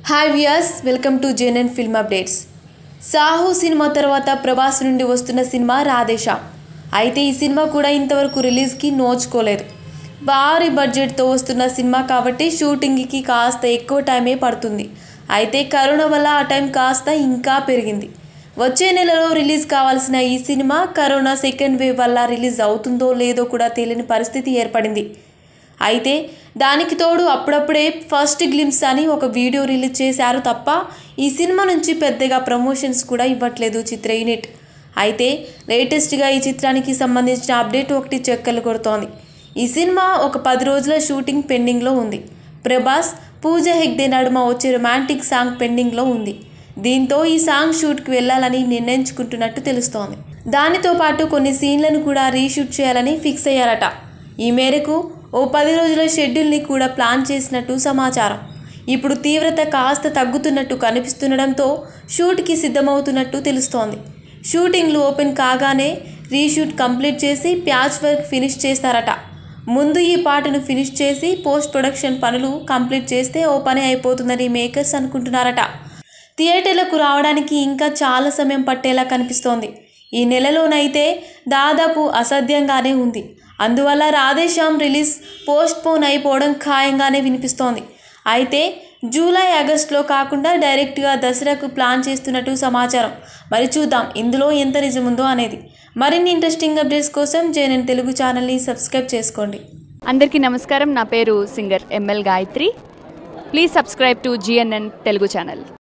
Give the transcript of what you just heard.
hi viewers welcome to JNN film updates Saaho cinema తర్వాత ప్రభాస్ నుండి వస్తున్న సినిమా రాధేశ అయితే ఈ సినిమా కూడా ఇంతవరకు రిలీజ్కి నోచుకోలేదు భారీ బడ్జెట్తో వస్తున్న సినిమా కాబట్టి షూటింగ్కి కాస్త ఎక్కువ టైమే పడుతుంది అయితే కరోనా వల్ల ఆ టైం కాస్త ఇంకా పెరిగింది వచ్చే నెలలో రిలీజ్ కావాల్సిన ఈ సినిమా కరోనా సెకండ్ వేవ్ వల్ల రిలీజ్ అవుతుందో లేదో కూడా తెలియని పరిస్థితి ఏర్పడింది అయితే దానికి తోడు అప్పుడప్పుడే ఫస్ట్ గ్లిమ్స్ అని ఒక వీడియో రిలీజ్ చేశారు తప్ప ఈ సినిమా నుంచి పెద్దగా ప్రమోషన్స్ కూడా ఇవ్వట్లేదు చిత్ర యూనిట్ అయితే లేటెస్ట్గా ఈ చిత్రానికి సంబంధించిన అప్డేట్ ఒకటి చెక్కలు కొడుతోంది ఈ సినిమా ఒక పది రోజుల షూటింగ్ పెండింగ్లో ఉంది ప్రభాస్ పూజ హెగ్డే నడుమ వచ్చే రొమాంటిక్ సాంగ్ పెండింగ్లో ఉంది దీంతో ఈ సాంగ్ షూట్కి వెళ్ళాలని నిర్ణయించుకుంటున్నట్టు తెలుస్తోంది దానితో పాటు కొన్ని సీన్లను కూడా రీషూట్ చేయాలని ఫిక్స్ అయ్యారట ఈ మేరకు ఓ పది రోజుల షెడ్యూల్ని కూడా ప్లాన్ చేసినట్టు సమాచారం ఇప్పుడు తీవ్రత కాస్త తగ్గుతున్నట్టు కనిపిస్తుండడంతో షూట్కి సిద్ధమవుతున్నట్టు తెలుస్తోంది షూటింగ్లు ఓపెన్ కాగానే రీషూట్ కంప్లీట్ చేసి ప్యాచ్ వర్క్ ఫినిష్ చేస్తారట ముందు ఈ పాటను ఫినిష్ చేసి పోస్ట్ ప్రొడక్షన్ పనులు కంప్లీట్ చేస్తే ఓ పని అయిపోతుందని మేకర్స్ అనుకుంటున్నారట థియేటర్లకు రావడానికి ఇంకా చాలా సమయం పట్టేలా కనిపిస్తోంది ఈ నెలలోనైతే దాదాపు అసాధ్యంగానే ఉంది అందువల్ల రాధేశ్యామ్ రిలీజ్ పోస్ట్ పోన్ అయిపోవడం ఖాయంగానే వినిపిస్తోంది అయితే జూలై ఆగస్టులో కాకుండా డైరెక్ట్గా దసరాకు ప్లాన్ చేస్తున్నట్టు సమాచారం మరి చూద్దాం ఇందులో ఎంత నిజముందో అనేది మరిన్ని ఇంట్రెస్టింగ్ అప్డేట్స్ కోసం జేఎన్ఎన్ తెలుగు ఛానల్ని సబ్స్క్రైబ్ చేసుకోండి అందరికీ నమస్కారం నా పేరు singer ML Gayathri please subscribe to GNN Telugu channel